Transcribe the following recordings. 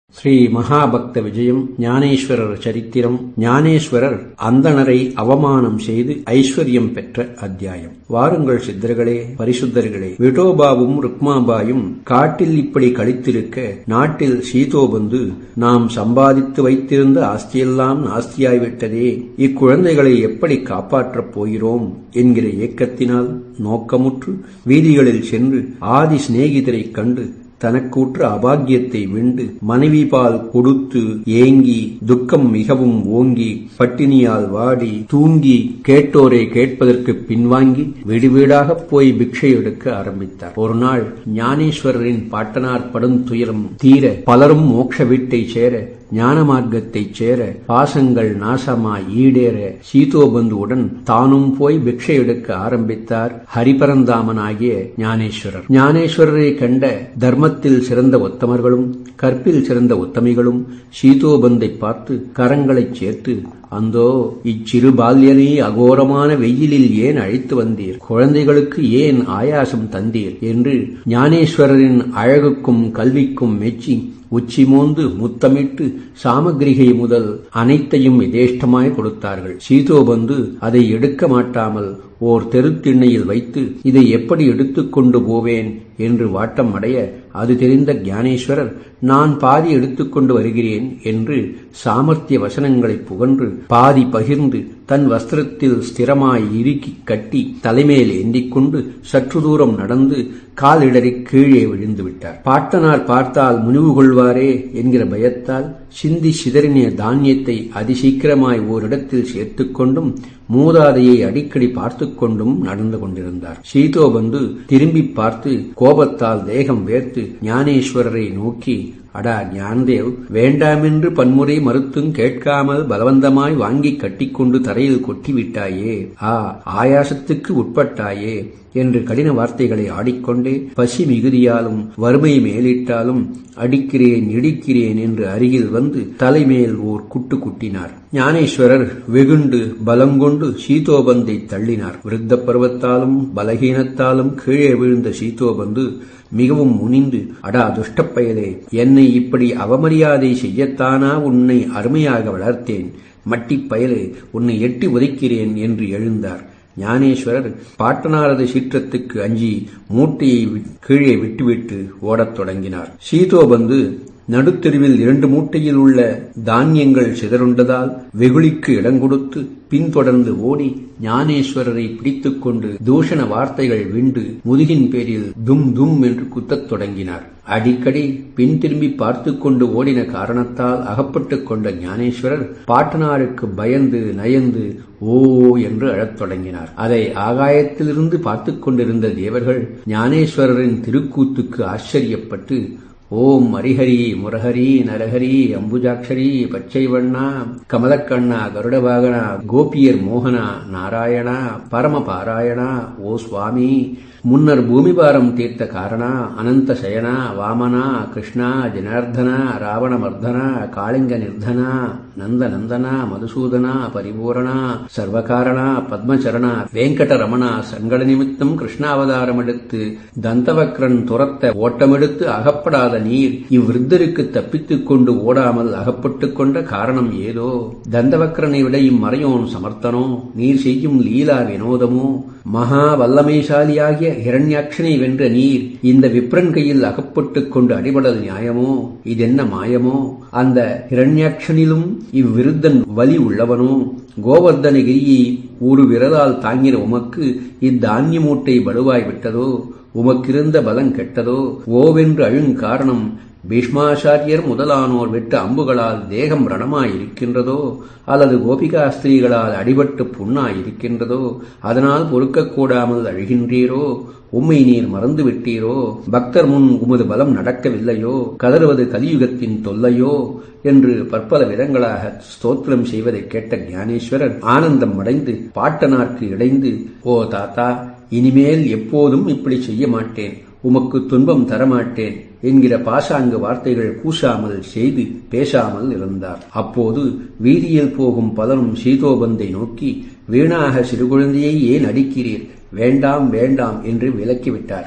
ஸ்ரீ மகாபக்த விஜயம் ஞானேஸ்வரர் சரித்திரம் ஞானேஸ்வரர் அந்தணரை அவமானம் செய்து ஐஸ்வர்யம் பெற்ற அத்தியாயம் வாருங்கள் சித்தர்களே பரிசுத்தர்களே விட்டோபாவும் ருக்மாபாயும் காட்டில் இப்படி கழித்திருக்க நாட்டில் சீதோபந்து நாம் சம்பாதித்து வைத்திருந்த ஆஸ்தியெல்லாம் நாஸ்தியாய்விட்டதே இக்குழந்தைகளை எப்படி காப்பாற்றப் போகிறோம் என்கிற ஏக்கத்தினால் நோக்கமுற்று வீதிகளில் சென்று ஆதி சிநேகிதரைக் கண்டு தனக்கூற்ற அபாகியத்தை விண்டு மனைவி பால் கொடுத்து ஏங்கி துக்கம் மிகவும் ஓங்கி பட்டினியால் வாடி தூங்கி கேட்டோரை கேட்பதற்கு பின்வாங்கி வீடு வீடாகப் போய் பிக்ஷை எடுக்க ஆரம்பித்தார் ஒரு நாள் ஞானேஸ்வரரின் பாட்டனார் படும் துயரம் தீர பலரும் மோட்ச வீட்டை சேர ஞான மார்க்கத்தைச் சேர பாசங்கள் நாசமாய் ஈடேற சீதோபந்துவுடன் தானும் போய் பிக்ஷை எடுக்க ஆரம்பித்தார் ஹரிபரந்தாமனாகிய ஞானேஸ்வரர் ஞானேஸ்வரரை கண்ட தர்மத்தில் சிறந்த உத்தமர்களும் கற்பில் சிறந்த உத்தமிகளும் சீதோபந்தை பார்த்து கரங்களைச் சேர்த்து அந்தோ இச்சிறு பால்யனை அகோரமான வெயிலில் ஏன் அழைத்து வந்தீர் குழந்தைகளுக்கு ஏன் ஆயாசம் தந்தீர் என்று ஞானேஸ்வரரின் அழகுக்கும் கல்விக்கும் மெச்சி உச்சி மோந்து முத்தமிட்டு சாமகிரிகை முதல் அனைத்தையும் எதேஷ்டமாய் கொடுத்தார்கள் சீதோபந்து அதை எடுக்க மாட்டாமல் ஓர் தெருத்திண்ணையில் வைத்து இதை எப்படி எடுத்துக்கொண்டு போவேன் என்று வாட்டம் அடைய அது தெரிந்த ஞானேஸ்வரர் நான் பாதி எடுத்துக்கொண்டு வருகிறேன் என்று சாமர்த்திய வசனங்களை புகன்று பாதி பகிர்ந்து தன் வஸ்திரத்தில் ஸ்திரமாய் இறுக்கி கட்டி தலைமையில் ஏந்திக் கொண்டு சற்று தூரம் நடந்து காலிடறி கீழே விழுந்து விட்டார் பாட்டனார் பார்த்தால் முனிவு கொள்வாரே என்கிற பயத்தால் சிந்தி சிதறினிய தானியத்தை அதிசீக்கிரமாய் ஓரிடத்தில் சேர்த்துக் கொண்டும் மூதாதையை அடிக்கடி பார்த்து கொண்டும் நடந்து கொண்டிருந்தார் சீதோபந்து திரும்பி பார்த்து கோபத்தால் தேகம் வேர்த்து ஞானேஸ்வரரை நோக்கி அடா ஞானதேவ் வேண்டாமென்று பன்முறை மறுத்தும் கேட்காமல் பலவந்தமாய் வாங்கி கட்டிக்கொண்டு தரையில் கொட்டிவிட்டாயே ஆ ஆயாசத்துக்கு உட்பட்டாயே என்று கடின வார்த்தைகளை ஆடிக்கொண்டே பசி மிகுதியாலும் வறுமை மேலிட்டாலும் அடிக்கிறேன் இடிக்கிறேன் என்று அருகில் வந்து தலைமேல் ஓர் குட்டு குட்டினார் ஞானேஸ்வரர் வெகுண்டு பலங்கொண்டு சீதோபந்தை தள்ளினார் விருத்த பருவத்தாலும் பலகீனத்தாலும் கீழே விழுந்த சீதோபந்து மிகவும் முனிந்து அடா துஷ்டப்பயலே என்னை இப்படி அவமரியாதை செய்யத்தானா உன்னை அருமையாக வளர்த்தேன் மட்டிப் பயலே உன்னை எட்டி உதைக்கிறேன் என்று எழுந்தார் ஞானேஸ்வரர் பாட்டனாரது சீற்றத்துக்கு அஞ்சி மூட்டையை கீழே விட்டுவிட்டு ஓடத் தொடங்கினார் சீதோபந்து நடுத்தெருவில் இரண்டு மூட்டையில் உள்ள தானியங்கள் சிதறுண்டதால் வெகுளிக்கு இடம் கொடுத்து பின்தொடர்ந்து ஓடி ஞானேஸ்வரரை பிடித்துக் கொண்டு தூஷண வார்த்தைகள் விண்டு முதுகின் பேரில் தும் தும் என்று குத்தத் தொடங்கினார் அடிக்கடி பின் திரும்பி பார்த்து கொண்டு ஓடின காரணத்தால் அகப்பட்டுக் கொண்ட ஞானேஸ்வரர் பாட்டனாருக்கு பயந்து நயந்து ஓ என்று அழத் தொடங்கினார் அதை ஆகாயத்திலிருந்து பார்த்து கொண்டிருந்த தேவர்கள் ஞானேஸ்வரரின் திருக்கூத்துக்கு ஆச்சரியப்பட்டு ஓம் ஹரிஹரி முரஹரி நரஹரி அம்புஜாட்சரி பச்சை வண்ணா கமலக்கண்ணா கருடவாகனா கோபியர் மோகனா நாராயணா பரம பாராயணா ஓ சுவாமி முன்னர் பூமிபாரம் தீர்த்த காரணா அனந்த சயனா வாமனா கிருஷ்ணா ஜனார்தனா ராவணமர்தனா காளிங்க நிர்தனா நந்த நந்தனா மதுசூதனா பரிபூரணா சர்வகாரணா பத்மச்சரணா வெங்கடரமணா சங்கட நிமித்தம் கிருஷ்ணாவதாரம் எடுத்து தந்தவக்ரன் துரத்த ஓட்டமெடுத்து அகப்படாத நீர் இவ்விருத்தருக்கு தப்பித்துக் கொண்டு ஓடாமல் அகப்பட்டுக் கொண்ட காரணம் ஏதோ தந்தவக்ரனை விட இம்மறையோன் சமர்த்தனோ நீர் செய்யும் லீலா வினோதமோ மகா வல்லமைசாலியாகிய ஹிரண்யாட்சனை வென்ற நீர் இந்த விப்ரன் கையில் அகப்பட்டுக் கொண்டு அடிபடல் நியாயமோ இதென்ன மாயமோ அந்த ஹிரண்யாட்சனிலும் இவ்விருத்தன் வலி உள்ளவனோ கோவர்தனகிரியை ஒரு விரலால் தாங்கின உமக்கு இத்தானிய மூட்டை வலுவாய் விட்டதோ உமக்கிருந்த பலம் கெட்டதோ ஓவென்று அழுங்காரணம் பீஷ்மாச்சாரியர் முதலானோர் விட்ட அம்புகளால் தேகம் ரணமாயிருக்கின்றதோ அல்லது கோபிகா ஸ்திரீகளால் அடிபட்டு புண்ணாயிருக்கின்றதோ அதனால் பொறுக்கக்கூடாமல் அழுகின்றீரோ உம்மை நீர் மறந்து விட்டீரோ பக்தர் முன் உமது பலம் நடக்கவில்லையோ கதறுவது கலியுகத்தின் தொல்லையோ என்று பற்பல விதங்களாக ஸ்தோத்திரம் செய்வதை கேட்ட ஞானேஸ்வரர் ஆனந்தம் அடைந்து பாட்டனார்க்கு இடைந்து ஓ தாத்தா இனிமேல் எப்போதும் இப்படி செய்ய மாட்டேன் உமக்கு துன்பம் தரமாட்டேன் என்கிற பாசாங்கு வார்த்தைகள் கூசாமல் செய்து பேசாமல் இருந்தார் அப்போது வீதியில் போகும் பலரும் சீதோபந்தை நோக்கி வீணாக சிறுகுழந்தையை ஏன் அடிக்கிறீர் வேண்டாம் வேண்டாம் என்று விலக்கிவிட்டார்கள்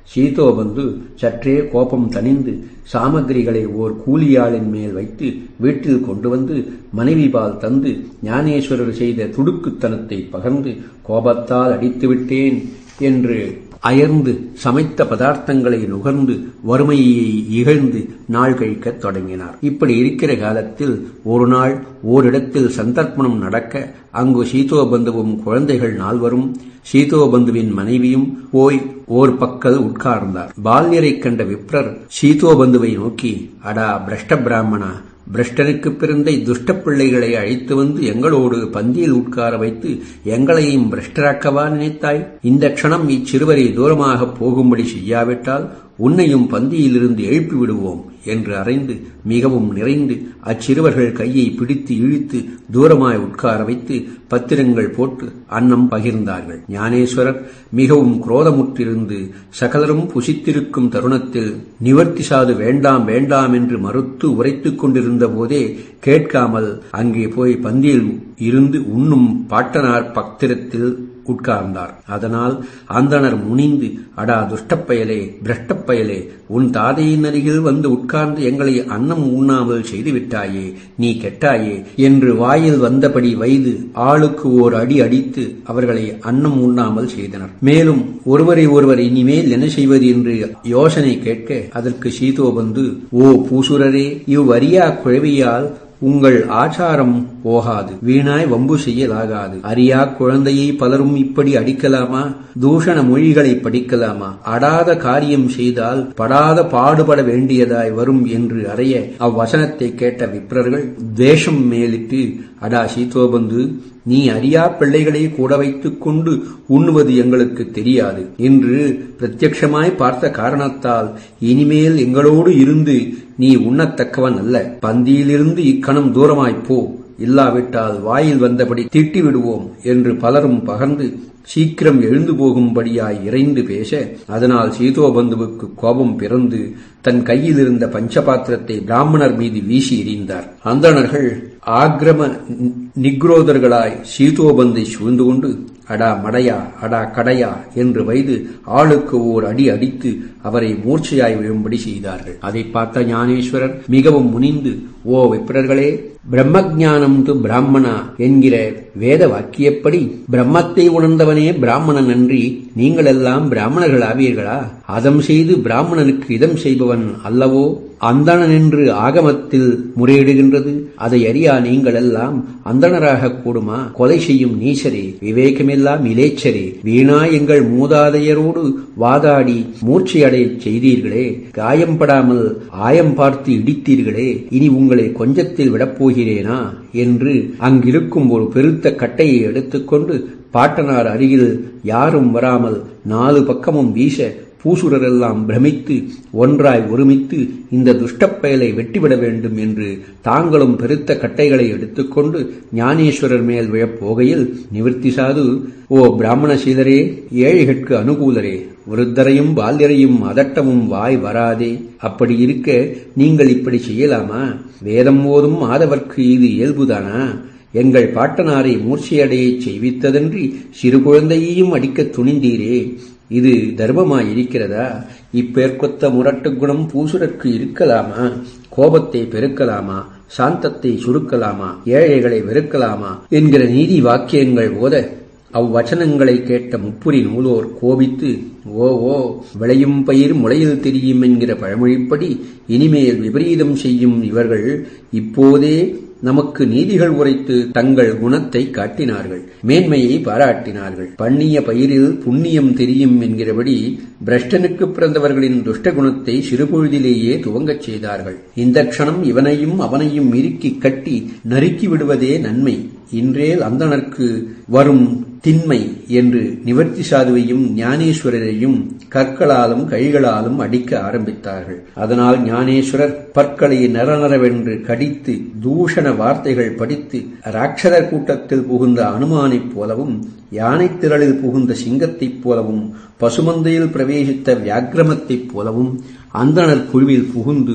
சீதோபந்து சற்றே கோபம் தணிந்து சாமகிரிகளை ஓர் கூலியாளின் மேல் வைத்து வீட்டில் கொண்டு வந்து மனைவி பால் தந்து ஞானேஸ்வரர் செய்த துடுக்குத்தனத்தை பகர்ந்து கோபத்தால் அடித்துவிட்டேன் என்று அயர்ந்து சமைத்த பதார்த்தங்களை நுகர்ந்து வறுமையை இகழ்ந்து நாள் கழிக்கத் தொடங்கினார் இப்படி இருக்கிற காலத்தில் ஒரு நாள் ஓரிடத்தில் சந்தர்ப்பணம் நடக்க அங்கு சீதோபந்துவும் குழந்தைகள் நால்வரும் சீதோபந்துவின் மனைவியும் போய் ஓர் பக்கல் உட்கார்ந்தார் பால்யரைக் கண்ட விப்ரர் சீதோபந்துவை நோக்கி அடா பிரஷ்ட பிராமணா பிரஷ்டனுக்கு பிறந்த துஷ்ட பிள்ளைகளை அழைத்து வந்து எங்களோடு பந்தியில் உட்கார வைத்து எங்களையும் பிரஷ்டராக்கவா நினைத்தாய் இந்த க்ஷணம் இச்சிறுவரை தூரமாக போகும்படி செய்யாவிட்டால் உன்னையும் பந்தியிலிருந்து எழுப்பி விடுவோம் என்று அறைந்து மிகவும் நிறைந்து அச்சிறுவர்கள் கையை பிடித்து இழுத்து தூரமாய் உட்கார வைத்து பத்திரங்கள் போட்டு அன்னம் பகிர்ந்தார்கள் ஞானேஸ்வரர் மிகவும் குரோதமுற்றிருந்து சகலரும் புசித்திருக்கும் தருணத்தில் நிவர்த்தி சாது வேண்டாம் வேண்டாம் என்று மறுத்து உரைத்துக் கொண்டிருந்த போதே கேட்காமல் அங்கே போய் பந்தியில் இருந்து உண்ணும் பாட்டனார் பத்திரத்தில் உட்கார்ந்தார் அதனால் அந்தனர் முனிந்து அடா துஷ்டப்பயலே பிரஷ்டப்பயலே உன் தாதையின் அருகில் வந்து உட்கார்ந்து எங்களை அன்னம் உண்ணாமல் செய்துவிட்டாயே நீ கெட்டாயே என்று வாயில் வந்தபடி வைது ஆளுக்கு ஓர் அடி அடித்து அவர்களை அன்னம் உண்ணாமல் செய்தனர் மேலும் ஒருவரை ஒருவர் இனிமேல் என்ன செய்வது என்று யோசனை கேட்க அதற்கு சீதோபந்து ஓ பூசுரரே இவ்வரியா குழவியால் உங்கள் ஆச்சாரம் போகாது வீணாய் வம்பு செய்யலாகாது அறியா குழந்தையை பலரும் இப்படி அடிக்கலாமா தூஷண மொழிகளை படிக்கலாமா அடாத காரியம் செய்தால் படாத பாடுபட வேண்டியதாய் வரும் என்று அறைய அவ்வசனத்தை கேட்ட விப்ரர்கள் தேஷம் மேலிட்டு அடா சீதோபந்து நீ அறியா பிள்ளைகளை கூட வைத்துக் கொண்டு உண்ணுவது எங்களுக்கு தெரியாது என்று பிரத்யட்சமாய் பார்த்த காரணத்தால் இனிமேல் எங்களோடு இருந்து நீ உண்ணத்தக்கவன் அல்ல பந்தியிலிருந்து இக்கணம் தூரமாய்ப் போ இல்லாவிட்டால் வாயில் வந்தபடி திட்டி விடுவோம் என்று பலரும் பகர்ந்து சீக்கிரம் எழுந்து போகும்படியாய் இறைந்து பேச அதனால் சீதோபந்துவுக்கு கோபம் பிறந்து தன் கையில் இருந்த பஞ்சபாத்திரத்தை பிராமணர் மீது வீசி எறிந்தார் அந்தணர்கள் ஆக்கிரம நிக்ரோதர்களாய் சீதோபந்தை சூழ்ந்து கொண்டு அடா மடையா அடா கடையா என்று வைது ஆளுக்கு ஓர் அடி அடித்து அவரை மூர்ச்சையாய் விழும்படி செய்தார்கள் அதை பார்த்த ஞானேஸ்வரர் மிகவும் முனிந்து ஓ விப்ரர்களே பிரம்மஜானம் து பிராமணா என்கிற வேத வாக்கியப்படி பிரம்மத்தை உணர்ந்தவனே பிராமணன் அன்றி நீங்களெல்லாம் பிராமணர்கள் ஆவீர்களா அதம் செய்து பிராமணனுக்கு இதம் செய்பவன் அல்லவோ அந்தணன் என்று ஆகமத்தில் முறையிடுகின்றது அதை அறியா நீங்கள் எல்லாம் அந்தணராக கூடுமா கொலை செய்யும் நீசரே விவேகமெல்லாம் இலேச்சரே வீணா எங்கள் மூதாதையரோடு வாதாடி மூர்ச்சையடைய செய்தீர்களே காயம்படாமல் ஆயம் பார்த்து இடித்தீர்களே இனி உங்களை கொஞ்சத்தில் விடப்போகிறேனா என்று அங்கிருக்கும் ஒரு பெருத்த கட்டையை எடுத்துக்கொண்டு பாட்டனார் அருகில் யாரும் வராமல் நாலு பக்கமும் வீச பூசுரரெல்லாம் பிரமித்து ஒன்றாய் ஒருமித்து இந்த துஷ்டப்பயலை வெட்டிவிட வேண்டும் என்று தாங்களும் பெருத்த கட்டைகளை எடுத்துக்கொண்டு ஞானேஸ்வரர் மேல் விழப்போகையில் நிவர்த்தி சாது ஓ பிராமணசீலரே ஏழைகட்கு அனுகூலரே விருத்தரையும் பால்யரையும் அதட்டவும் வாய் வராதே அப்படி இருக்க நீங்கள் இப்படி செய்யலாமா வேதம் ஓதும் ஆதவர்க்கு இது இயல்புதானா எங்கள் பாட்டனாரை மூர்ச்சையடையச் செய்வித்ததன்றி சிறு குழந்தையையும் அடிக்கத் துணிந்தீரே இது தர்மமாயிருக்கிறதா இப்பேற்கொத்த முரட்டு குணம் பூசுரற்கு இருக்கலாமா கோபத்தை பெருக்கலாமா சாந்தத்தை சுருக்கலாமா ஏழைகளை வெறுக்கலாமா என்கிற நீதி வாக்கியங்கள் போத அவ்வச்சனங்களை கேட்ட முப்புரி நூலோர் கோபித்து ஓ ஓ விளையும் பயிர் முளையில் தெரியும் என்கிற பழமொழிப்படி இனிமேல் விபரீதம் செய்யும் இவர்கள் இப்போதே நமக்கு நீதிகள் உரைத்து தங்கள் குணத்தை காட்டினார்கள் மேன்மையை பாராட்டினார்கள் பண்ணிய பயிரில் புண்ணியம் தெரியும் என்கிறபடி பிரஷ்டனுக்கு பிறந்தவர்களின் துஷ்ட குணத்தை சிறுபொழுதிலேயே துவங்கச் செய்தார்கள் இந்த க்ஷணம் இவனையும் அவனையும் இறுக்கி கட்டி நறுக்கி விடுவதே நன்மை இன்றேல் அந்தனர்க்கு வரும் திண்மை என்று நிவர்த்தி சாதுவையும் ஞானேஸ்வரரையும் கற்களாலும் கைகளாலும் அடிக்க ஆரம்பித்தார்கள் அதனால் ஞானேஸ்வரர் பற்களை நரநரவென்று கடித்து தூஷண வார்த்தைகள் படித்து ராட்சதர் கூட்டத்தில் புகுந்த அனுமானைப் போலவும் யானைத் திரளில் புகுந்த சிங்கத்தைப் போலவும் பசுமந்தையில் பிரவேசித்த வியாக்கிரமத்தைப் போலவும் அந்தணர் குழுவில் புகுந்து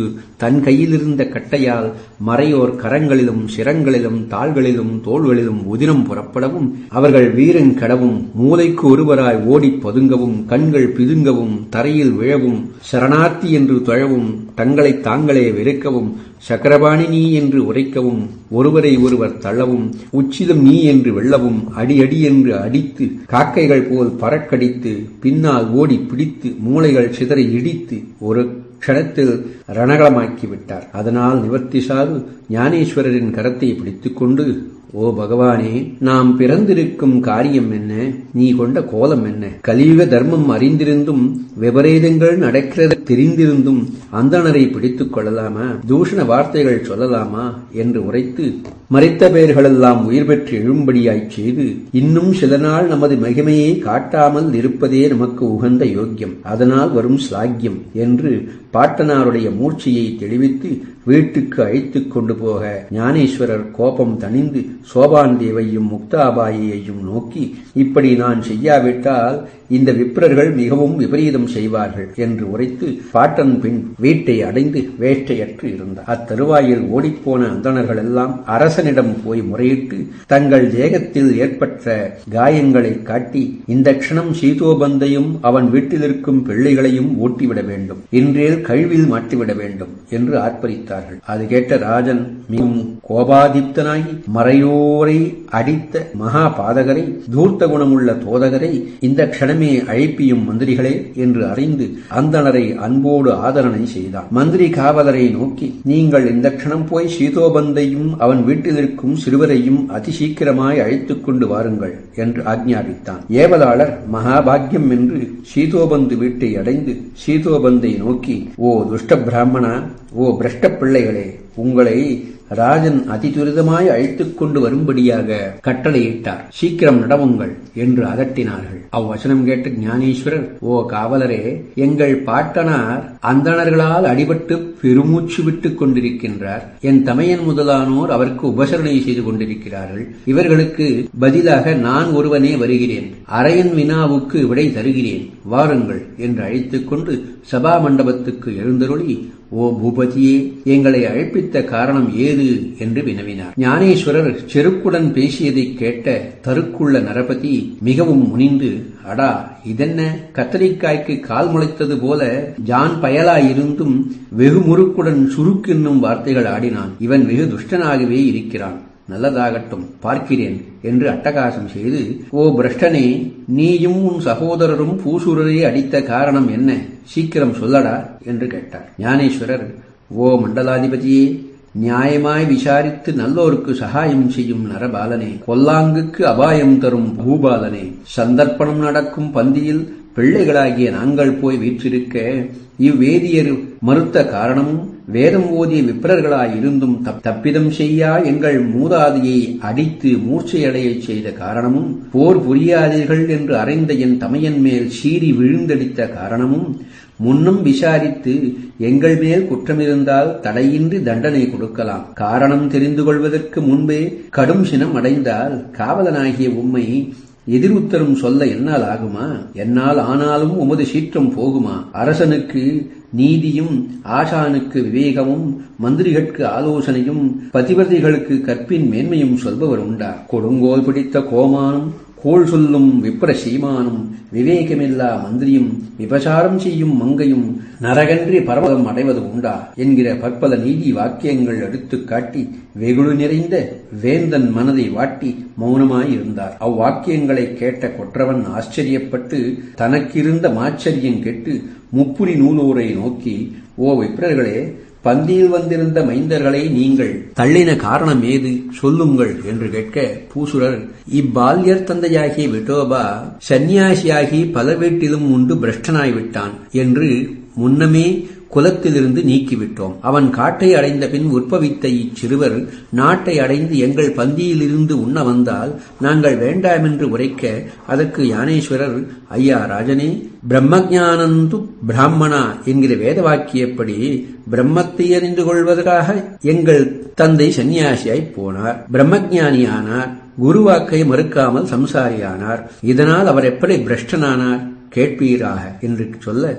தன் கையிலிருந்த கட்டையால் மறையோர் கரங்களிலும் சிரங்களிலும் தாள்களிலும் தோள்களிலும் உதிரம் புறப்படவும் அவர்கள் வீரன் கடவும் மூளைக்கு ஒருவராய் ஓடிப் பதுங்கவும் கண்கள் பிதுங்கவும் தரையில் விழவும் சரணார்த்தி என்று தொழவும் தங்களை தாங்களே வெறுக்கவும் சக்கரபாணி நீ என்று உரைக்கவும் ஒருவரை ஒருவர் தள்ளவும் உச்சிதம் நீ என்று வெல்லவும் அடி அடி என்று அடித்து காக்கைகள் போல் பறக்கடித்து பின்னால் ஓடி பிடித்து மூளைகள் சிதறி இடித்து ஒரு க்ஷணத்தில் ரணகளமாக்கி விட்டார் அதனால் நிவர்த்தி சாது ஞானேஸ்வரரின் கரத்தை பிடித்துக்கொண்டு ஓ பகவானே நாம் பிறந்திருக்கும் காரியம் என்ன நீ கொண்ட கோலம் என்ன கலியுக தர்மம் அறிந்திருந்தும் விபரீதங்கள் நடக்கிறது தெரிந்திருந்தும் அந்தணரை பிடித்துக் கொள்ளலாமா தூஷண வார்த்தைகள் சொல்லலாமா என்று உரைத்து மறித்த பெயர்களெல்லாம் உயிர் பெற்று எழும்படியாய்ச் செய்து இன்னும் சில நாள் நமது மகிமையை காட்டாமல் இருப்பதே நமக்கு உகந்த யோக்கியம் அதனால் வரும் ஸ்லாக்கியம் என்று பாட்டனாருடைய மூர்ச்சையை தெளிவித்து வீட்டுக்கு அழைத்துக் கொண்டு போக ஞானேஸ்வரர் கோபம் தணிந்து சோபான் தேவையும் முக்தாபாயையும் நோக்கி இப்படி நான் செய்யாவிட்டால் இந்த விப்ரர்கள் மிகவும் விபரீதம் செய்வார்கள் என்று உரைத்து பாட்டன் பின் வீட்டை அடைந்து வேட்டையற்று இருந்தார் அத்தருவாயில் ஓடிப்போன அந்தணர்கள் எல்லாம் அரசனிடம் போய் முறையிட்டு தங்கள் தேகத்தில் ஏற்பட்ட காயங்களை காட்டி இந்த க்ஷணம் சீதோபந்தையும் அவன் வீட்டிலிருக்கும் பிள்ளைகளையும் ஓட்டிவிட வேண்டும் இன்றேல் கழிவில் மாட்டிவிட வேண்டும் என்று ஆர்ப்பரித்தார்கள் அது கேட்ட ராஜன் மிகவும் கோபாதிப்தனாகி மறையோரை அடித்த மகா பாதகரை தூர்த்த குணமுள்ள தோதகரை இந்த க்ஷணமே அழைப்பியும் மந்திரிகளே என்று அறிந்து அந்தணரை அன்போடு ஆதரணை செய்தார் மந்திரி காவலரை நோக்கி நீங்கள் இந்த க்ஷணம் போய் சீதோபந்தையும் அவன் வீட்டிலிருக்கும் சிறுவரையும் அதிசீக்கிரமாய் அழைத்துக் கொண்டு வாருங்கள் என்று ஆக்ஞாபித்தான் ஏவலாளர் மகாபாகியம் என்று சீதோபந்து வீட்டை அடைந்து சீதோபந்தை நோக்கி ஓ துஷ்ட பிராமணா ஓ பிரஷ்ட பிள்ளைகளே உங்களை ராஜன் அதிதுரிதமாய் அழைத்துக் கொண்டு வரும்படியாக கட்டளையிட்டார் சீக்கிரம் நடவுங்கள் என்று அதட்டினார்கள் அவ்வசனம் கேட்டு ஞானேஸ்வரர் ஓ காவலரே எங்கள் பாட்டனார் அந்தணர்களால் அடிபட்டு பெருமூச்சு விட்டுக் கொண்டிருக்கின்றார் என் தமையன் முதலானோர் அவருக்கு உபசரணை செய்து கொண்டிருக்கிறார்கள் இவர்களுக்கு பதிலாக நான் ஒருவனே வருகிறேன் அரையன் வினாவுக்கு விடை தருகிறேன் வாருங்கள் என்று அழைத்துக் கொண்டு சபா மண்டபத்துக்கு எழுந்தருளி ஓ பூபதியே எங்களை அழைப்பித்த காரணம் ஏது என்று வினவினார் ஞானேஸ்வரர் செருக்குடன் பேசியதைக் கேட்ட தருக்குள்ள நரபதி மிகவும் முனிந்து அடா இதென்ன கத்தரிக்காய்க்கு கால் முளைத்தது போல ஜான் பயலாயிருந்தும் வெகு முறுக்குடன் சுருக்கென்னும் வார்த்தைகள் ஆடினான் இவன் வெகு துஷ்டனாகவே இருக்கிறான் நல்லதாகட்டும் பார்க்கிறேன் என்று அட்டகாசம் செய்து ஓ பிரஷ்டனே நீயும் உன் சகோதரரும் பூசூரரை அடித்த காரணம் என்ன சீக்கிரம் சொல்லடா என்று கேட்டார் ஞானேஸ்வரர் ஓ மண்டலாதிபதியே நியாயமாய் விசாரித்து நல்லோருக்கு சகாயம் செய்யும் நரபாலனே கொல்லாங்குக்கு அபாயம் தரும் பூபாலனே சந்தர்ப்பணம் நடக்கும் பந்தியில் பிள்ளைகளாகிய நாங்கள் போய் வீற்றிருக்க இவ்வேதியர் மறுத்த காரணமும் வேதம் ஓதிய விப்ரர்களாயிருந்தும் தப்பிதம் செய்யா எங்கள் மூதாதியை அடித்து மூர்ச்சையடையச் செய்த காரணமும் போர் புரியாதீர்கள் என்று அறைந்த என் தமையன் மேல் சீறி விழுந்தடித்த காரணமும் முன்னும் விசாரித்து எங்கள் மேல் குற்றமிருந்தால் தடையின்றி தண்டனை கொடுக்கலாம் காரணம் தெரிந்து கொள்வதற்கு முன்பே கடும் சினம் அடைந்தால் காவலனாகிய உம்மை எதிருத்தரும் சொல்ல என்னால் ஆகுமா என்னால் ஆனாலும் உமது சீற்றம் போகுமா அரசனுக்கு நீதியும் ஆசானுக்கு விவேகமும் மந்திரிகளுக்கு ஆலோசனையும் பதிவதிகளுக்கு கற்பின் மேன்மையும் சொல்பவர் உண்டா கொடுங்கோல் பிடித்த கோமானும் கோள் சொல்லும் விப்ர சீமானும் விவேகமில்லா மந்திரியும் விபசாரம் செய்யும் மங்கையும் நரகன்றி பரவதம் அடைவது உண்டா என்கிற பற்பல நீதி வாக்கியங்கள் எடுத்துக் காட்டி வெகுளு நிறைந்த வேந்தன் மனதை வாட்டி மௌனமாயிருந்தார் அவ்வாக்கியங்களை கேட்ட கொற்றவன் ஆச்சரியப்பட்டு தனக்கிருந்த மாச்சரியம் கெட்டு முப்புரி நூலோரை நோக்கி ஓ விப்ரர்களே பந்தியில் வந்திருந்த மைந்தர்களை நீங்கள் தள்ளின காரணம் ஏது சொல்லுங்கள் என்று கேட்க பூசுரர் இப்பால்யர் தந்தையாகிய விட்டோபா சந்நியாசியாகி பல வீட்டிலும் உண்டு பிரஷ்டனாய்விட்டான் என்று முன்னமே குலத்திலிருந்து நீக்கிவிட்டோம் அவன் காட்டை அடைந்த பின் உற்பவித்த இச்சிறுவர் நாட்டை அடைந்து எங்கள் பந்தியிலிருந்து உண்ண வந்தால் நாங்கள் வேண்டாமென்று உரைக்க அதற்கு யானேஸ்வரர் ஐயா ராஜனே பிரம்மஜானந்து பிராமணா என்கிற வேத வாக்கியப்படி பிரம்மத்தை அறிந்து கொள்வதற்காக எங்கள் தந்தை சன்னியாசியாய் போனார் பிரம்மஜானியானார் குருவாக்கை மறுக்காமல் சம்சாரியானார் இதனால் அவர் எப்படி பிரஷ்டனானார் கேட்பீராக என்று சொல்ல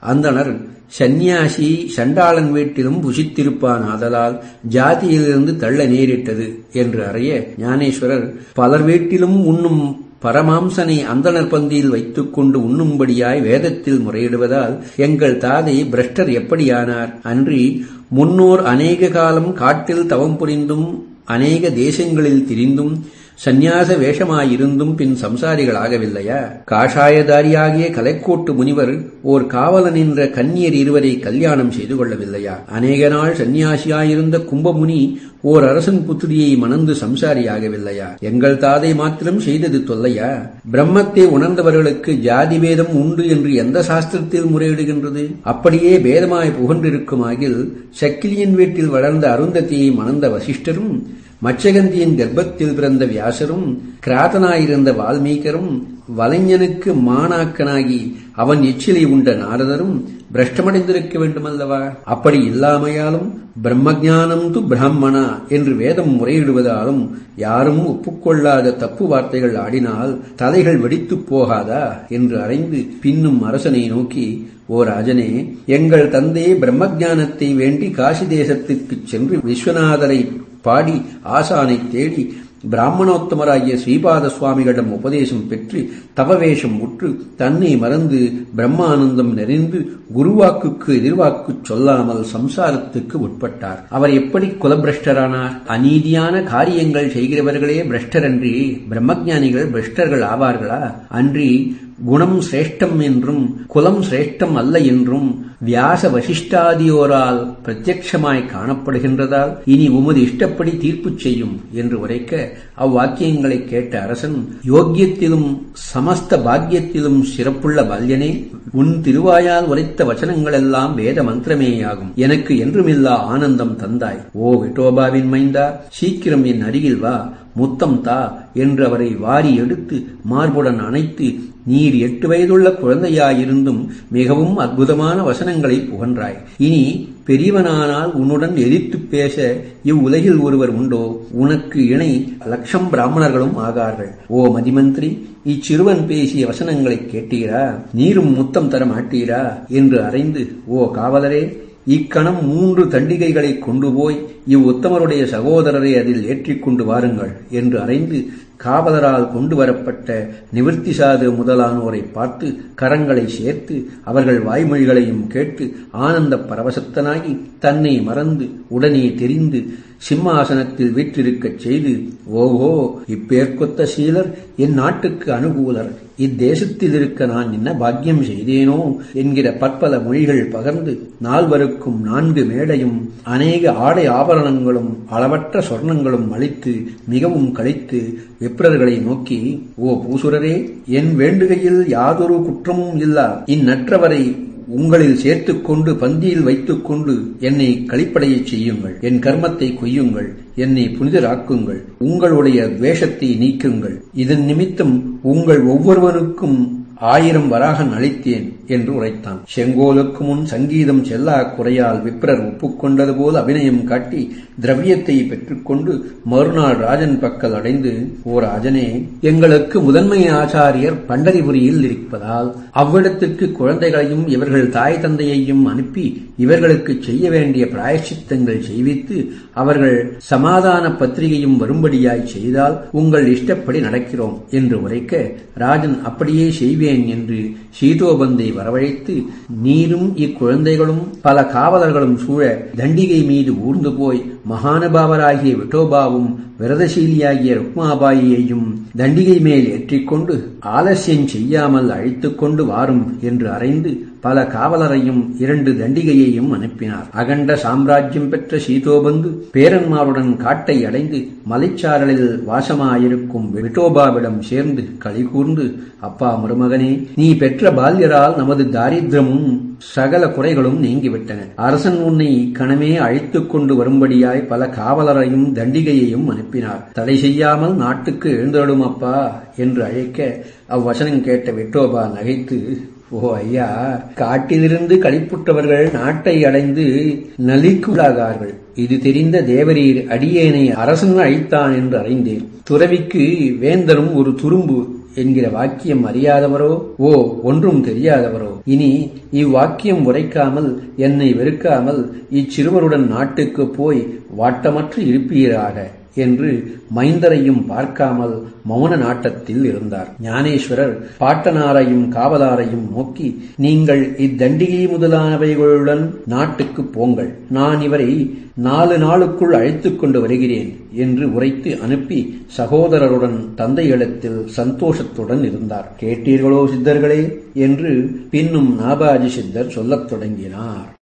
அந்தனர் சந்நியாசி சண்டாளன் வீட்டிலும் புசித்திருப்பான் ஆதலால் ஜாதியிலிருந்து தள்ள நேரிட்டது என்று அறிய ஞானேஸ்வரர் பலர் வீட்டிலும் உண்ணும் பரமாம்சனை அந்தனர் பந்தியில் வைத்துக் கொண்டு உண்ணும்படியாய் வேதத்தில் முறையிடுவதால் எங்கள் தாதை பிரஷ்டர் எப்படியானார் அன்றி முன்னோர் அநேக காலம் காட்டில் தவம் புரிந்தும் அநேக தேசங்களில் திரிந்தும் சந்நியாச வேஷமாயிருந்தும் பின் சம்சாரிகளாகவில்லையா காஷாயதாரியாகிய கலைக்கோட்டு முனிவர் ஓர் காவலன் என்ற கன்னியர் இருவரை கல்யாணம் செய்து கொள்ளவில்லையா அநேக நாள் சந்நியாசியாயிருந்த கும்பமுனி ஓர் அரசன் புத்திரியை மணந்து சம்சாரியாகவில்லையா எங்கள் தாதை மாத்திரம் செய்தது தொல்லையா பிரம்மத்தை உணர்ந்தவர்களுக்கு ஜாதி வேதம் உண்டு என்று எந்த சாஸ்திரத்தில் முறையிடுகின்றது அப்படியே வேதமாய் புகன்றிருக்குமாகில் சக்கிலியன் வீட்டில் வளர்ந்த அருந்ததியை மணந்த வசிஷ்டரும் மச்சகந்தியின் கர்ப்பத்தில் பிறந்த வியாசரும் கிராதனாயிருந்த வால்மீகரும் வலைஞனுக்கு மாணாக்கனாகி அவன் எச்சிலை உண்ட நாரதரும் பிரஷ்டமடைந்திருக்க வேண்டுமல்லவா அப்படி இல்லாமையாலும் பிரம்மஜானம் து பிராமணா என்று வேதம் முறையிடுவதாலும் யாரும் ஒப்புக்கொள்ளாத தப்பு வார்த்தைகள் ஆடினால் தலைகள் வெடித்துப் போகாதா என்று அறைந்து பின்னும் அரசனை நோக்கி ஓ ராஜனே எங்கள் தந்தை பிரம்மஜானத்தை வேண்டி காசி தேசத்திற்குச் சென்று விஸ்வநாதரை பாடி ஆசானை தேடி பிராமணோத்தமராகிய ஸ்ரீபாத சுவாமிகளிடம் உபதேசம் பெற்று தவவேஷம் உற்று தன்னை மறந்து பிரம்மானந்தம் நிறைந்து குருவாக்குக்கு எதிர்வாக்கு சொல்லாமல் சம்சாரத்துக்கு உட்பட்டார் அவர் எப்படி குலபிரஷ்டரானார் அநீதியான காரியங்கள் செய்கிறவர்களே பிரஷ்டரன்றி பிரம்மஜானிகள் பிரஷ்டர்கள் ஆவார்களா அன்றி குணம் சிரேஷ்டம் என்றும் குலம் சிரேஷ்டம் அல்ல என்றும் வியாச வசிஷ்டாதியோரால் பிரத்யட்சமாய் காணப்படுகின்றதால் இனி உமது இஷ்டப்படி தீர்ப்பு செய்யும் என்று உரைக்க அவ்வாக்கியங்களை கேட்ட அரசன் யோக்கியத்திலும் சமஸ்த பாக்கியத்திலும் சிறப்புள்ள பால்யனே உன் திருவாயால் உரைத்த வச்சனங்களெல்லாம் வேத மந்திரமேயாகும் எனக்கு என்றுமில்லா ஆனந்தம் தந்தாய் ஓ விட்டோபாவின் மைந்தா சீக்கிரம் என் அருகில் வா முத்தம் தா என்று அவரை வாரி எடுத்து மார்புடன் அணைத்து நீர் எட்டு வயதுள்ள குழந்தையாயிருந்தும் மிகவும் அற்புதமான வசனங்களை புகன்றாய் இனி பெரியவனானால் உன்னுடன் எதிர்த்துப் பேச இவ்வுலகில் ஒருவர் உண்டோ உனக்கு இணை லட்சம் பிராமணர்களும் ஆகார்கள் ஓ மதிமந்திரி இச்சிறுவன் பேசிய வசனங்களை கேட்டீரா நீரும் முத்தம் தர மாட்டீரா என்று அறைந்து ஓ காவலரே இக்கணம் மூன்று தண்டிகைகளை கொண்டு போய் இவ்வுத்தமருடைய சகோதரரை அதில் ஏற்றிக்கொண்டு வாருங்கள் என்று அறைந்து காவலரால் கொண்டு வரப்பட்ட நிவர்த்திசாது முதலானோரை பார்த்து கரங்களை சேர்த்து அவர்கள் வாய்மொழிகளையும் கேட்டு ஆனந்த பரவசத்தனாகி தன்னை மறந்து உடனே தெரிந்து சிம்மாசனத்தில் வீற்றிருக்கச் செய்து ஓஹோ இப்பேர்க்கொத்த சீலர் என் நாட்டுக்கு அனுகூலர் இத்தேசத்தில் இருக்க நான் என்ன பாக்கியம் செய்தேனோ என்கிற பற்பல மொழிகள் பகர்ந்து நால்வருக்கும் நான்கு மேடையும் அநேக ஆடை ஆபரணங்களும் அளவற்ற சொர்ணங்களும் அளித்து மிகவும் கழித்து விப்ரர்களை நோக்கி ஓ பூசுரரே என் வேண்டுகையில் யாதொரு குற்றமும் இல்லா இந்நற்றவரை உங்களில் சேர்த்துக்கொண்டு பந்தியில் வைத்துக் கொண்டு என்னை கழிப்படையச் செய்யுங்கள் என் கர்மத்தை கொய்யுங்கள் என்னை புனிதராக்குங்கள் உங்களுடைய துவேஷத்தை நீக்குங்கள் இதன் நிமித்தம் உங்கள் ஒவ்வொருவனுக்கும் ஆயிரம் வராகன் அளித்தேன் என்று உரைத்தான் செங்கோலுக்கு முன் சங்கீதம் செல்லா குறையால் விப்ரர் ஒப்புக்கொண்டது போல் அபிநயம் காட்டி திரவியத்தை பெற்றுக்கொண்டு மறுநாள் ராஜன் பக்கல் அடைந்து ஓ ராஜனே எங்களுக்கு முதன்மை ஆச்சாரியர் பண்டரிபுரியில் இருப்பதால் அவ்விடத்திற்கு குழந்தைகளையும் இவர்கள் தாய் தந்தையையும் அனுப்பி இவர்களுக்கு செய்ய வேண்டிய பிராயச்சித்தங்கள் செய்வித்து அவர்கள் சமாதான பத்திரிகையும் வரும்படியாய் செய்தால் உங்கள் இஷ்டப்படி நடக்கிறோம் என்று உரைக்க ராஜன் அப்படியே செய்வேன் என்று சீதோபந்தை வரவழைத்து நீரும் இக்குழந்தைகளும் பல காவலர்களும் சூழ தண்டிகை மீது ஊர்ந்து போய் மகானுபாவராகிய விட்டோபாவும் விரதசீலியாகிய ருக்மாபாயியையும் தண்டிகை மேல் ஏற்றிக்கொண்டு ஆலசியம் செய்யாமல் அழைத்துக் கொண்டு வாரும் என்று அறைந்து பல காவலரையும் இரண்டு தண்டிகையையும் அனுப்பினார் அகண்ட சாம்ராஜ்யம் பெற்ற சீதோபந்து பேரன்மாருடன் காட்டை அடைந்து மலைச்சாரலில் வாசமாயிருக்கும் விட்டோபாவிடம் சேர்ந்து களி கூர்ந்து அப்பா மருமகனே நீ பெற்ற பால்யரால் நமது தாரித்திரமும் சகல குறைகளும் நீங்கிவிட்டன அரசன் உன்னை கணமே அழைத்துக் கொண்டு வரும்படியாய் பல காவலரையும் தண்டிகையையும் அனுப்பினார் தடை செய்யாமல் நாட்டுக்கு எழுந்தருளும் அப்பா என்று அழைக்க அவ்வசனம் கேட்ட விட்டோபா நகைத்து ஓ ஐயா காட்டிலிருந்து களிப்புற்றவர்கள் நாட்டை அடைந்து நலிக்குள்ளாகார்கள் இது தெரிந்த தேவரீர் அடியேனை அரசன் அழைத்தான் என்று அறிந்தேன் துறவிக்கு வேந்தரும் ஒரு துரும்பு என்கிற வாக்கியம் அறியாதவரோ ஓ ஒன்றும் தெரியாதவரோ இனி இவ்வாக்கியம் உரைக்காமல் என்னை வெறுக்காமல் இச்சிறுவருடன் நாட்டுக்கு போய் வாட்டமற்று இருப்பீராக என்று மைந்தரையும் பார்க்காமல் மௌன நாட்டத்தில் இருந்தார் ஞானேஸ்வரர் பாட்டனாரையும் காவலாரையும் நோக்கி நீங்கள் இத்தண்டிகை முதலானவைகளுடன் நாட்டுக்கு போங்கள் நான் இவரை நாலு நாளுக்குள் அழைத்துக் கொண்டு வருகிறேன் என்று உரைத்து அனுப்பி சகோதரருடன் தந்தையிடத்தில் சந்தோஷத்துடன் இருந்தார் கேட்டீர்களோ சித்தர்களே என்று பின்னும் நாபாஜி சித்தர் சொல்லத் தொடங்கினார்